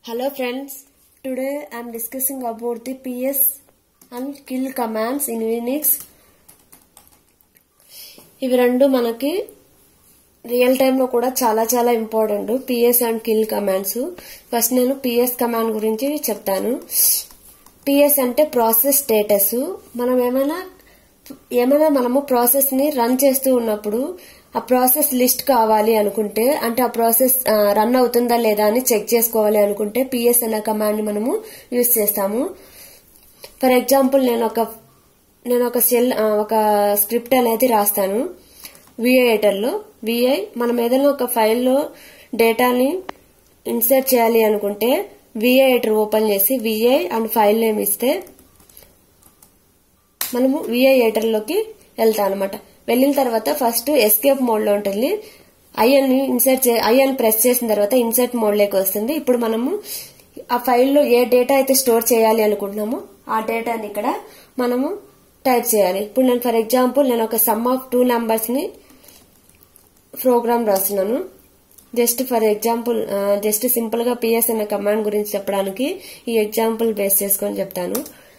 Hello friends, today I am discussing about the PS and kill commands in Unix. ఇవి రెండు మనకి real టైంలో కూడా చాలా చాలా important PS and kill commands first నేను పిఎస్ కమాండ్ గురించి చెప్తాను పిఎస్ అంటే ప్రాసెస్ స్టేటస్ మనం ఏమైనా ఏమైనా మనము ప్రాసెస్ ని రన్ చేస్తూ ఉన్నప్పుడు ఆ ప్రాసెస్ లిస్ట్ కావాలి అనుకుంటే అంటే ఆ ప్రాసెస్ రన్ అవుతుందా లేదా అని చెక్ చేసుకోవాలి అనుకుంటే పిఎస్ అనే కమాండ్ ని మనము యూజ్ చేస్తాము ఫర్ ఎగ్జాంపుల్ నేను ఒక నేను ఒక సెల్ ఒక స్క్రిప్ట్ అనేది రాస్తాను విఐ లో విఐ మనం ఏదైనా ఒక ఫైల్లో డేటాని ఇన్సర్ట్ చేయాలి అనుకుంటే విఐ ఓపెన్ చేసి విఐ అండ్ ఫైల్ నేమ్ ఇస్తే మనము విఐ లోకి వెళ్తాం అనమాట వెళ్ళిన తర్వాత ఫస్ట్ ఎస్కేప్ మోడ్ లో ఉంటుంది ఐఎన్ ని ఇన్సర్ట్ ఐఎన్ ప్రెస్ చేసిన తర్వాత ఇన్సర్ట్ మోడ్ లోకి వస్తుంది ఇప్పుడు మనము ఆ ఫైల్లో ఏ డేటా అయితే స్టోర్ చేయాలి అనుకుంటున్నామో ఆ డేటాని ఇక్కడ మనము టైప్ చేయాలి ఇప్పుడు నేను ఫర్ ఎగ్జాంపుల్ నేను ఒక సమ్ ఆఫ్ టూ నంబర్స్ ని ప్రోగ్రామ్ రాస్తున్నాను just for example just simple గా పిఎస్ అనే కమాండ్ గురించి చెప్పడానికి ఈ ఎగ్జాంపుల్ బేస్ చేసుకొని చెప్తాను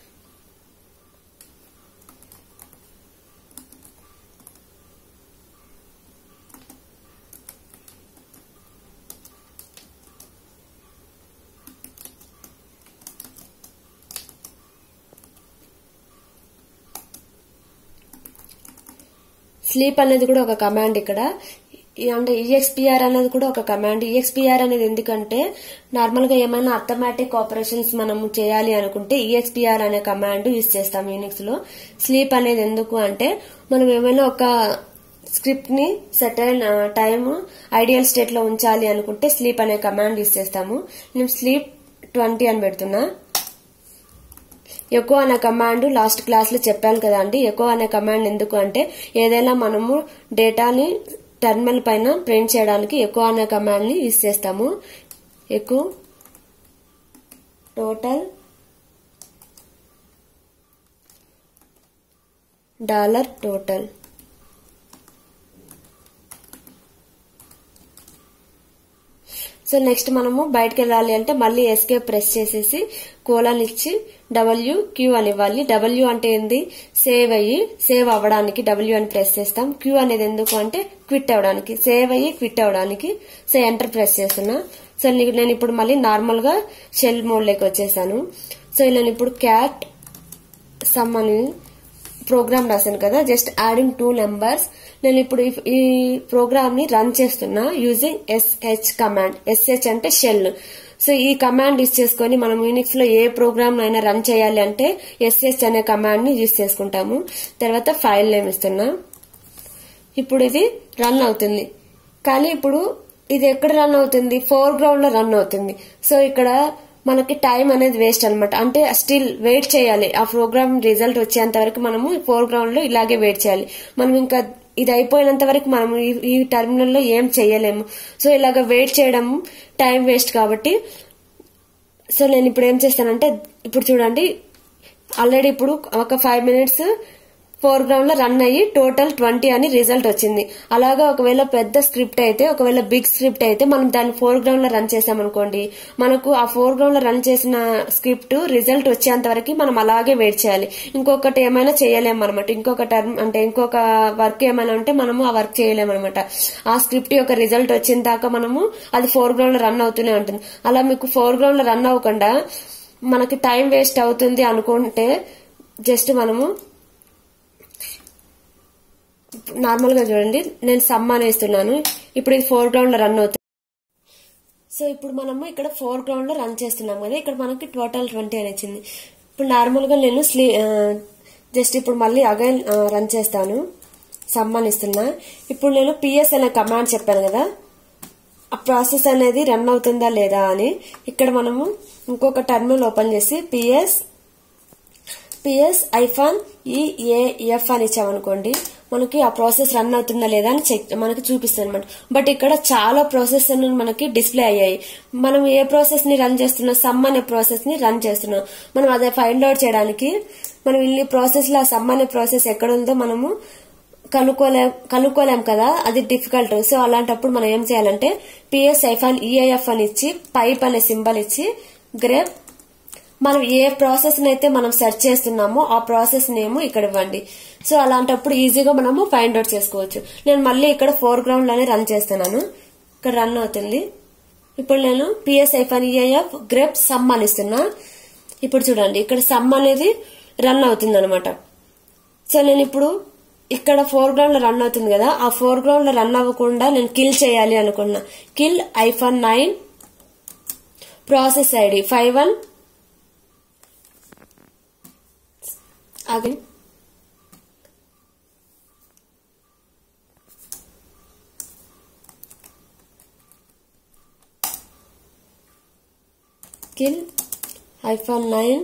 స్లీప్ అనేది కూడా ఒక కమాండ్ ఇక్కడ అంటే ఈఎక్స్పిఆర్ అనేది కూడా ఒక కమాండ్ ఈఎక్స్పిఆర్ అనేది ఎందుకంటే నార్మల్ గా ఏమైనా అథమెటిక్ ఆపరేషన్స్ మనం చేయాలి అనుకుంటే ఈఎక్స్పిఆర్ అనే కమాండ్ యూజ్ చేస్తాం యూనిక్స్ లో స్లీప్ అనేది ఎందుకు అంటే మనం ఏమైనా ఒక స్క్రిప్ట్ ని సెటైన్ టైమ్ ఐడియల్ స్టేట్ లో ఉంచాలి అనుకుంటే స్లీప్ అనే కమాండ్ యూజ్ చేస్తాము నేను స్లీప్ ట్వంటీ అని పెడుతున్నా ఎక్కువ అనే కమాండ్ లాస్ట్ క్లాస్ లో చెప్పాను కదా అండి ఎక్కువ అనే కమాండ్ ఎందుకు అంటే ఏదైనా మనము డేటాని టెర్మినల్ పైన ప్రింట్ చేయడానికి ఎక్కువ అనే కమాండ్ ని యూజ్ చేస్తాము ఎక్కువ total dollar total so next మనము బయటకు వెళ్ళాలి అంటే మళ్ళీ ఎస్కేప్ ప్రెస్ చేసేసి కోలాన్ ఇచ్చి డబ్ల్యూ క్యూ అని ఇవ్వాలి డబ్ల్యూ అంటే ఏంది సేవ్ అయ్యి సేవ్ అవ్వడానికి డబ్ల్యూ అని ప్రెస్ చేస్తాం క్యూ అనేది ఎందుకు అంటే క్విట్ అవ్వడానికి సేవ్ అయ్యి క్విట్ అవ్వడానికి సో ఎంటర్ ప్రెస్ చేస్తున్నా సో నేను ఇప్పుడు మళ్ళీ నార్మల్ గా షెల్ మోడ్ లోకి వచ్చేసాను సో నేను ఇప్పుడు క్యాట్ సమ్ అని ప్రోగ్రామ్ రాశాను కదా జస్ట్ యాడింగ్ టూ నెంబర్స్ నేను ఇప్పుడు ఈ ప్రోగ్రామ్ ని రన్ చేస్తున్నా యూజింగ్ ఎస్హెచ్ కమాండ్ ఎస్హెచ్ అంటే షెల్ సో ఈ కమాండ్ యూజ్ చేసుకుని మనం యూనిక్స్ లో ఏ ప్రోగ్రామ్ అయినా రన్ చేయాలి అంటే ఎస్హెచ్ అనే కమాండ్ ని యూజ్ చేసుకుంటాము తర్వాత ఫైల్ నేమ్ ఇస్తున్నా ఇప్పుడు ఇది రన్ అవుతుంది కానీ ఇప్పుడు ఇది ఎక్కడ రన్ అవుతుంది ఫోర్ గ్రౌండ్ లో రన్ అవుతుంది సో ఇక్కడ మనకి టైం అనేది వేస్ట్ అనమాట అంటే స్టిల్ వెయిట్ చేయాలి ఆ ప్రోగ్రామ్ రిజల్ట్ వచ్చేంత వరకు మనము ఫోర్ గ్రౌండ్ లో ఇలాగే వెయిట్ చేయాలి మనం ఇంకా ఇది అయిపోయినంత వరకు మనం ఈ టర్మినల్ లో ఏం చేయలేము సో ఇలాగ వెయిట్ చేయడం టైం వేస్ట్ కాబట్టి సో నేను ఇప్పుడు ఏం చేస్తానంటే ఇప్పుడు చూడండి ఆల్రెడీ ఇప్పుడు ఒక ఫైవ్ మినిట్స్ ఫోర్ గ్రౌండ్ లో రన్ అయ్యి టోటల్ ట్వంటీ అని రిజల్ట్ వచ్చింది అలాగా ఒకవేళ పెద్ద స్క్రిప్ట్ అయితే ఒకవేళ బిగ్ స్క్రిప్ట్ అయితే మనం దాన్ని ఫోర్ గ్రౌండ్ లో రన్ చేసామనుకోండి మనకు ఆ ఫోర్ గ్రౌండ్ లో రన్ చేసిన స్క్రిప్ట్ రిజల్ట్ వచ్చేంత వరకు మనం అలాగే వెయిట్ చేయాలి ఇంకొకటి ఏమైనా చేయలేము అనమాట ఇంకొక టర్మ్ అంటే ఇంకొక వర్క్ ఏమైనా ఉంటే మనము ఆ వర్క్ చేయలేము అనమాట ఆ స్క్రిప్ట్ యొక్క రిజల్ట్ వచ్చిన దాకా మనము అది ఫోర్ గ్రౌండ్ లో రన్ అవుతూనే ఉంటుంది అలా మీకు ఫోర్ గ్రౌండ్ లో రన్ అవ్వకుండా మనకి టైం వేస్ట్ అవుతుంది అనుకుంటే జస్ట్ మనము నార్మల్ గా చూడండి నేను సమ్ అనేస్తున్నాను ఇప్పుడు ఇది ఫోర్ గ్రౌండ్ లో రన్ అవుతుంది సో ఇప్పుడు మనము ఇక్కడ ఫోర్ గ్రౌండ్ లో రన్ చేస్తున్నాం కదా ఇక్కడ మనకి టోటల్ ట్వంటీ అని వచ్చింది ఇప్పుడు నార్మల్ గా నేను స్లీ జస్ట్ ఇప్పుడు మళ్ళీ అగైన్ రన్ చేస్తాను సమ్ అని ఇస్తున్నా ఇప్పుడు నేను పిఎస్ అనే కమాండ్ చెప్పాను కదా ఆ ప్రాసెస్ అనేది రన్ అవుతుందా లేదా అని ఇక్కడ మనము ఇంకొక టర్మినల్ ఓపెన్ చేసి పిఎస్ పిఎస్ ఐఫాన్ ఈఏఎఫ్ అని ఇచ్చామనుకోండి మనకి ఆ ప్రాసెస్ రన్ అవుతుందా లేదా అని చెక్ మనకి చూపిస్తుంది అనమాట బట్ ఇక్కడ చాలా ప్రాసెస్ మనకి డిస్ప్లే అయ్యాయి మనం ఏ ప్రాసెస్ ని రన్ చేస్తున్నాం సమ్ అనే ప్రాసెస్ ని రన్ చేస్తున్నాం మనం అదే ఫైండ్ అవుట్ చేయడానికి మనం ఇన్ని ప్రాసెస్ లో సమ్ అనే ప్రాసెస్ ఎక్కడ ఉందో మనము కనుక్కోలేం కనుక్కోలేం కదా అది డిఫికల్ట్ సో అలాంటప్పుడు మనం ఏం చేయాలంటే పిఎస్ ఐఫాన్ ఈఐఎఫ్ అని ఇచ్చి పైప్ అనే సింబల్ ఇచ్చి గ్రేప్ మనం ఏ ప్రాసెస్ అయితే మనం సెర్చ్ చేస్తున్నామో ఆ ప్రాసెస్ నేమ్ ఇక్కడ ఇవ్వండి సో అలాంటప్పుడు ఈజీగా మనము ఫైండ్ అవుట్ చేసుకోవచ్చు నేను మళ్ళీ ఇక్కడ ఫోర్ గ్రౌండ్ లోనే రన్ చేస్తున్నాను ఇక్కడ రన్ అవుతుంది ఇప్పుడు నేను PS hyphen EIF grep sum అని ఇస్తున్నా ఇప్పుడు చూడండి ఇక్కడ సమ్ అనేది రన్ అవుతుంది అనమాట సో నేను ఇప్పుడు ఇక్కడ ఫోర్ గ్రౌండ్ లో రన్ అవుతుంది కదా ఆ ఫోర్ గ్రౌండ్ లో రన్ అవ్వకుండా నేను కిల్ చేయాలి అనుకున్నా kill hyphen nine process ID five one again kill hyphen nine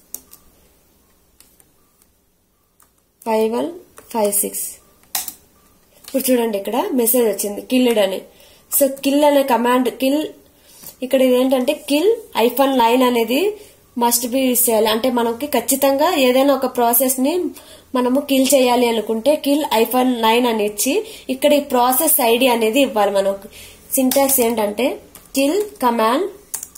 five one five six ఇప్పుడు చూడండి ఇక్కడ మెసేజ్ వచ్చింది కిల్డ్ అని సో కిల్ అనే కమాండ్ కిల్ ఇక్కడ ఇదేంటంటే కిల్ ఐఫోన్ నైన్ అనేది మస్ట్ బి యూస్ చేయాలి అంటే మనకి ఖచ్చితంగా ఏదైనా ఒక ప్రాసెస్ ని మనము కిల్ చేయాలి అనుకుంటే కిల్ ఐఫోన్ నైన్ అని ఇచ్చి ఇక్కడ ఈ ప్రాసెస్ ఐడి అనేది ఇవ్వాలి మనకు సింటాక్స్ ఏంటంటే kill command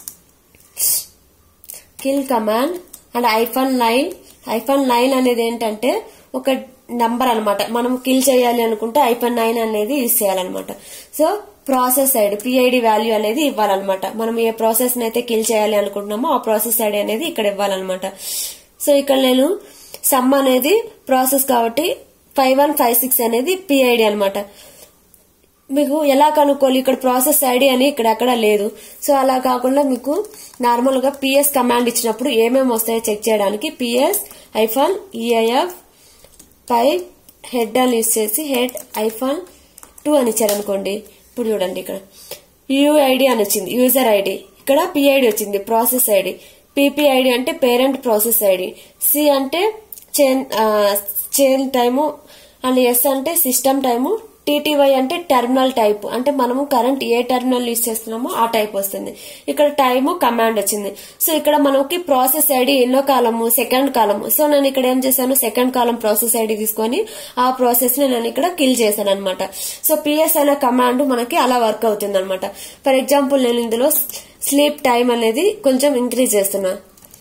kill command and hyphen nine hyphen nine అనేది ఏంటంటే ఒక నంబర్ అనమాట మనం కిల్ చేయాలి అనుకుంటే ఐఫోన్ నైన్ అనేది యూజ్ చేయాలన్నమాట so process ID PID value అనేది ఇవ్వాలన్నమాట మనం ఏ ప్రాసెస్ అయితే కిల్ చేయాలి అనుకుంటున్నామో ఆ ప్రాసెస్ ఐడి అనేది ఇక్కడ ఇవ్వాలన్నమాట సో ఇక్కడ నేను సమ్ అనేది ప్రాసెస్ కాబట్టి ఫైవ్ వన్ ఫైవ్ సిక్స్ అనేది పిఐడి అనమాట మీకు ఎలా కనుక్కోవాలి ఇక్కడ ప్రాసెస్ ఐడి అని ఇక్కడ ఎక్కడ లేదు సో అలా కాకుండా మీకు నార్మల్ గా పిఎస్ కమాండ్ ఇచ్చినప్పుడు ఏమేమి వస్తాయో చెక్ చేయడానికి పిఎస్ ఐఫోన్ ఈఐఎఫ్ పై హెడ్ అని యూస్ చేసి హెడ్ ఐఫోన్ టూ అని ఇచ్చారనుకోండి ఇప్పుడు చూడండి ఇక్కడ యూఐడి అని వచ్చింది యూజర్ ఐడి ఇక్కడ పిఐడి వచ్చింది ప్రాసెస్ ఐడి పిపిఐడి అంటే పేరెంట్ ప్రాసెస్ ఐడి సి అంటే chain chain time and S అంటే సిస్టమ్ టైము టీటీవై అంటే టెర్మినల్ టైప్ అంటే మనము కరెంట్ ఏ టెర్మినల్ యూస్ చేస్తున్నామో ఆ టైప్ వస్తుంది ఇక్కడ టైము కమాండ్ వచ్చింది సో ఇక్కడ మనకి ప్రాసెస్ ఐడి ఎన్నో కాలము సెకండ్ కాలము సో నేను ఇక్కడ ఏం చేశాను సెకండ్ కాలం ప్రాసెస్ ఐడి తీసుకొని ఆ ప్రాసెస్ ని నేను ఇక్కడ కిల్ చేశాను అనమాట సో పిఎస్ అనే కమాండ్ మనకి అలా వర్క్ అవుతుంది అనమాట ఫర్ ఎగ్జాంపుల్ నేను ఇందులో స్లీప్ టైం అనేది కొంచెం ఇంక్రీజ్ చేస్తున్నా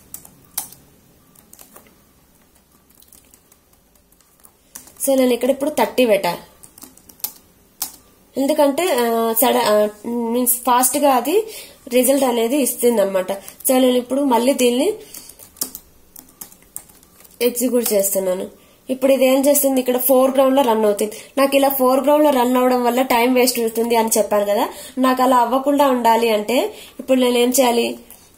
సో నేను ఇక్కడ ఇప్పుడు థర్టీ పెట్టా ఎందుకంటే సడన్ మీన్స్ ఫాస్ట్ గా అది రిజల్ట్ అనేది ఇస్తుంది అనమాట సో నేను ఇప్పుడు మళ్ళీ దీన్ని ఎగ్జిక్యూట్ చేస్తున్నాను ఇప్పుడు ఇది ఏం చేస్తుంది ఇక్కడ ఫోర్ గ్రౌండ్ లో రన్ అవుతుంది నాకు ఇలా ఫోర్ గ్రౌండ్ లో రన్ అవడం వల్ల టైం వేస్ట్ అవుతుంది అని చెప్పాను కదా నాకు అలా అవ్వకుండా ఉండాలి అంటే ఇప్పుడు నేను ఏం చేయాలి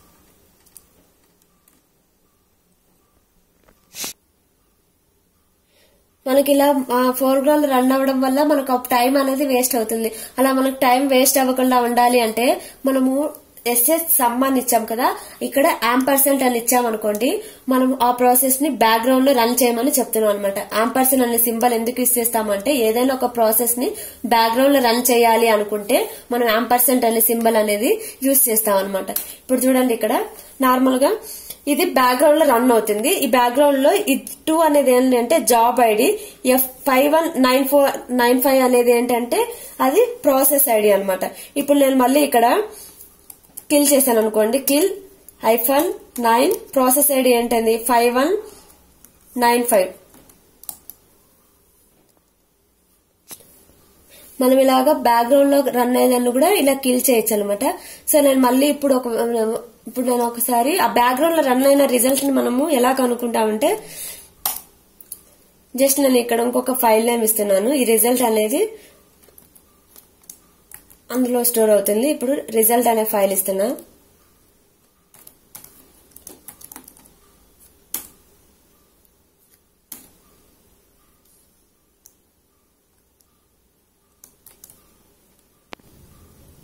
మనకి ఇలా ఫోర్ గ్రౌండ్ రన్ అవ్వడం వల్ల మనకు టైం అనేది వేస్ట్ అవుతుంది అలా మనకు టైం వేస్ట్ అవ్వకుండా ఉండాలి అంటే మనము ఎస్ఎస్ సమ్ అని ఇచ్చాం కదా ఇక్కడ ఆంపర్సెంట్ అని ఇచ్చాం అనుకోండి మనం ఆ ప్రాసెస్ ని బ్యాక్గ్రౌండ్ లో రన్ చేయమని చెప్తున్నాం అనమాట ఆంపర్సెంట్ అనే సింబల్ ఎందుకు ఇచ్చేస్తామంటే ఏదైనా ఒక ప్రాసెస్ ని బ్యాక్గ్రౌండ్ లో రన్ చేయాలి అనుకుంటే మనం ఆంపర్సెంట్ అనే సింబల్ అనేది యూజ్ చేస్తాం అనమాట ఇప్పుడు చూడండి ఇక్కడ నార్మల్ గా ఇది బ్యాక్గ్రౌండ్ లో రన్ అవుతుంది ఈ బ్యాక్గ్రౌండ్ లో ఈ టూ అనేది ఏంటంటే job ID F five one nine four nine five అనేది ఏంటంటే అది ప్రాసెస్ ఐడి అనమాట ఇప్పుడు నేను మళ్ళీ ఇక్కడ కిల్ చేశాను అనుకోండి kill hyphen nine process ID ఏంటంది ఫైవ్ వన్ నైన్ ఫైవ్ మనం ఇలాగా బ్యాక్గ్రౌండ్ లో రన్ అయ్యేదాన్ని కూడా ఇలా కిల్ చేయొచ్చు అనమాట సో నేను మళ్ళీ ఇప్పుడు ఒక ఇప్పుడు నేను ఒకసారి ఆ బ్యాక్గ్రౌండ్ లో రన్ అయిన రిజల్ట్ ని మనము ఎలా కనుక్కుంటామంటే జస్ట్ నేను ఇక్కడ ఇంకొక ఫైల్ నేమ్ ఇస్తున్నాను ఈ రిజల్ట్ అనేది అందులో స్టోర్ అవుతుంది ఇప్పుడు రిజల్ట్ అనే ఫైల్ ఇస్తున్నా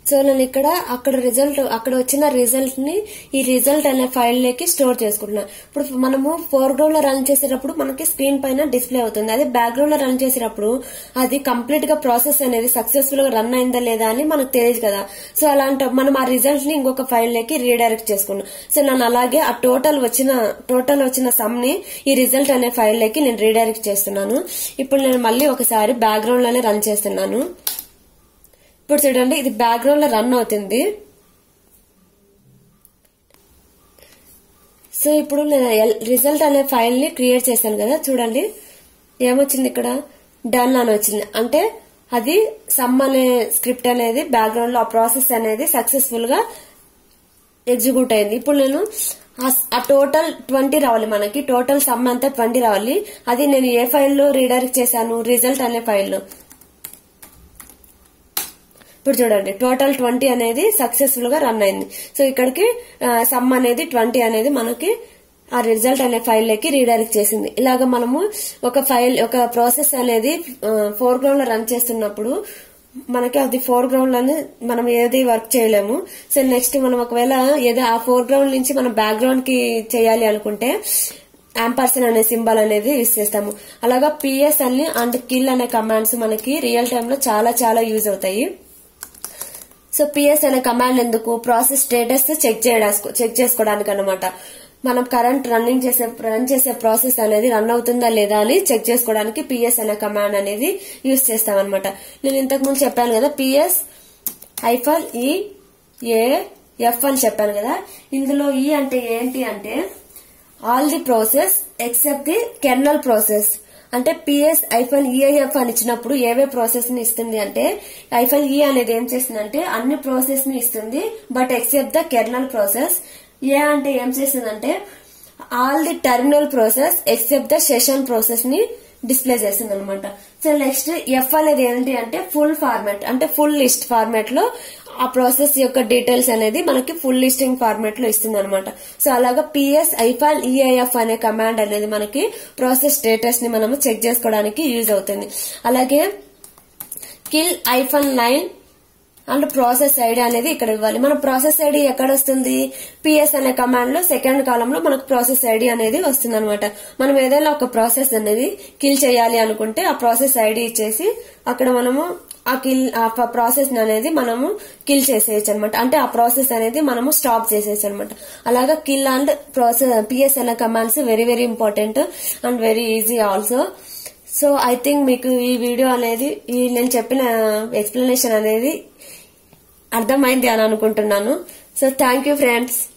సో నేను ఇక్కడ అక్కడ రిజల్ట్ అక్కడ వచ్చిన రిజల్ట్ ని ఈ రిజల్ట్ అనే ఫైల్ లోకి స్టోర్ చేసుకుంటున్నాను ఇప్పుడు మనము ఫోర్గ్రౌండ్ లో రన్ చేసేటప్పుడు మనకి స్క్రీన్ పైన డిస్ప్లే అవుతుంది అదే బ్యాక్గ్రౌండ్ లో రన్ చేసేటప్పుడు అది కంప్లీట్ గా ప్రాసెస్ అనేది సక్సెస్ఫుల్ గా రన్ అయిందా లేదా అని మనకు తెలియదు కదా సో అలాంటి మనం ఆ రిజల్ట్ ని ఇంకొక ఫైల్ లోకి రీడైరెక్ట్ చేసుకున్నాం సో నేను అలాగే ఆ టోటల్ వచ్చిన టోటల్ వచ్చిన సమ్ ని ఈ రిజల్ట్ అనే ఫైల్ లోకి నేను రీడైరెక్ట్ చేస్తున్నాను ఇప్పుడు నేను మళ్ళీ ఒకసారి బ్యాక్గ్రౌండ్ లోనే రన్ చేస్తున్నాను ఇప్పుడు చూడండి ఇది బ్యాక్గ్రౌండ్ లో రన్ అవుతుంది సో ఇప్పుడు నేను రిజల్ట్ అనే ఫైల్ ని క్రియేట్ చేశాను కదా చూడండి ఏమొచ్చింది ఇక్కడ డన్ అని వచ్చింది అంటే అది సమ్ అనే స్క్రిప్ట్ అనేది బ్యాక్గ్రౌండ్ లో ఆ ప్రాసెస్ అనేది సక్సెస్ఫుల్ గా ఎగ్జిక్యూట్ అయింది ఇప్పుడు నేను ఆ టోటల్ ట్వంటీ రావాలి మనకి టోటల్ సమ్ అంతా ట్వంటీ రావాలి అది నేను ఏ ఫైల్లో రీడైరెక్ట్ చేశాను రిజల్ట్ అనే ఫైల్లో ఇప్పుడు చూడండి టోటల్ ట్వంటీ అనేది సక్సెస్ఫుల్ గా రన్ అయింది సో ఇక్కడికి సమ్ అనేది ట్వంటీ అనేది మనకి ఆ రిజల్ట్ అనే ఫైల్ లోకి రీడైరెక్ట్ చేసింది ఇలాగ మనము ఒక ఫైల్ ఒక ప్రాసెస్ అనేది ఫోర్ గ్రౌండ్ లో రన్ చేస్తున్నప్పుడు మనకి అది ఫోర్ గ్రౌండ్ లోనే మనం ఏది వర్క్ చేయలేము సో నెక్స్ట్ మనం ఒకవేళ ఏదో ఆ ఫోర్ గ్రౌండ్ నుంచి మనం బ్యాక్గ్రౌండ్ కి చేయాలి అనుకుంటే యాంపర్సన్ అనే సింబల్ అనేది యూజ్ చేస్తాము అలాగా పిఎస్ అని అండ్ కిల్ అనే కమాండ్స్ మనకి రియల్ టైమ్ లో చాలా చాలా యూజ్ అవుతాయి సో పిఎస్ అనే కమాండ్ ఎందుకు ప్రాసెస్ స్టేటస్ చెక్ చేయడానికి చెక్ చేసుకోవడానికి అనమాట మనం కరెంట్ రన్నింగ్ చేసే రన్ చేసే ప్రాసెస్ అనేది రన్ అవుతుందా లేదా అని చెక్ చేసుకోవడానికి పిఎస్ అనే కమాండ్ అనేది యూజ్ చేస్తాం అనమాట నేను ఇంతకు ముందు చెప్పాను కదా పిఎస్ హైఫల్ ఈ ఏ ఎఫ్ అని చెప్పాను కదా ఇందులో ఈ అంటే ఏంటి అంటే all the process except the kernel process అంటే పిఎస్ ఐఫల్ ఈఐఎఫ్ అని ఇచ్చినప్పుడు ఏవే ప్రాసెస్ ని ఇస్తుంది అంటే ఐఫల్ ఈ అనేది ఏం చేస్తుందంటే అన్ని ప్రాసెస్ ని ఇస్తుంది but except the kernel process A అంటే ఏం చేస్తుందంటే all the terminal process except the session process ని డిస్ప్లే చేస్తుంది అనమాట సో నెక్స్ట్ ఎఫ్ అనేది ఏంటి అంటే ఫుల్ ఫార్మాట్ అంటే ఫుల్ లిస్ట్ ఫార్మాట్ లో ఆ ప్రాసెస్ యొక్క డీటెయిల్స్ అనేది మనకి ఫుల్ లిస్టింగ్ ఫార్మాట్ లో ఇస్తుంది అనమాట సో అలాగా పిఎస్ ఐఫాల్ ఈఐఎఫ్ అనే కమాండ్ అనేది మనకి ప్రాసెస్ స్టేటస్ ని మనము చెక్ చేసుకోవడానికి యూజ్ అవుతుంది అలాగే kill hyphen nine and process ID అనేది ఇక్కడ ఇవ్వాలి మన ప్రాసెస్ ఐడి ఎక్కడ వస్తుంది పిఎస్ అనే కమాండ్ లో సెకండ్ కాలం లో మనకు ప్రాసెస్ ఐడి అనేది వస్తుంది అనమాట మనం ఏదైనా ఒక ప్రాసెస్ అనేది కిల్ చేయాలి అనుకుంటే ఆ ప్రాసెస్ ఐడి ఇచ్చేసి అక్కడ మనము ఆ కిల్ ఆ ప్రాసెస్ అనేది మనము కిల్ చేసేయచ్చు అనమాట అంటే ఆ ప్రాసెస్ అనేది మనము స్టాప్ చేసేయచ్చు అనమాట అలాగా కిల్ అండ్ ప్రాసెస్ పిఎస్ అనే commands very very important and very easy also so I think మీకు ఈ వీడియో అనేది ఈ నేను చెప్పిన ఎక్స్ప్లెనేషన్ అనేది అర్థమైంది అని అనుకుంటున్నాను సో థ్యాంక్ యూ ఫ్రెండ్స్